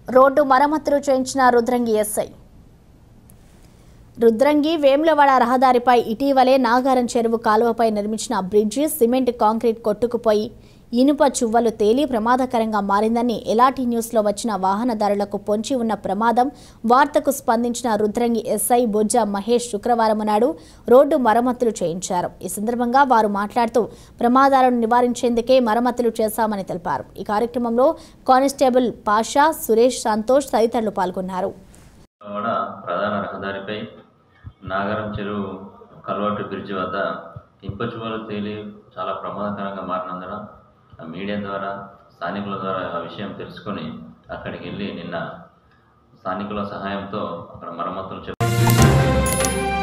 road మరమ్మతులు చేయించిన Rudrangi SI Rudrangi Vemulawada రహదారిపై ఇటీవలే నాగారం చెరువు కాలువపై నిర్మించిన బ్రిడ్జి సిమెంట్ కాంక్రీట్ కొట్టుకుపోయి ఇనుప చువ్వలు తేలి ప్రమాదకరంగా మారిందని ఎలాంటి న్యూస్లో వచ్చిన వాహనదారులకు పొంచి ఉన్న ప్రమాదం వార్తకు స్పందించిన రుద్రంగి ఎస్ఐ బొజ్జ మహేష్ శుక్రవారం నాడు రోడ్డు మరమ్మతులు చేయించారు ఈ సందర్భంగా వారు మాట్లాడుతూ ప్రమాదాలను నివారించేందుకే మరమ్మతులు చేశామని తెలిపారు ఈ కార్యక్రమంలో కానిస్టేబుల్ పాషా సురేష్ సంతోష్ తదితరులు పాల్గొన్నారు కూడా ప్రధాన రహదారిపై నాగరం చెరువు కల్వర్టు బ్రిడ్జి వద్ద ఇంపచువలు తేలి చాలా ప్రమాదకరంగా మారినందున ఆ మీడియా ద్వారా స్థానికుల ద్వారా ఆ విషయం తెలుసుకొని అక్కడికి వెళ్ళి నిన్న స్థానికుల సహాయంతో అక్కడ మరమ్మతులు చే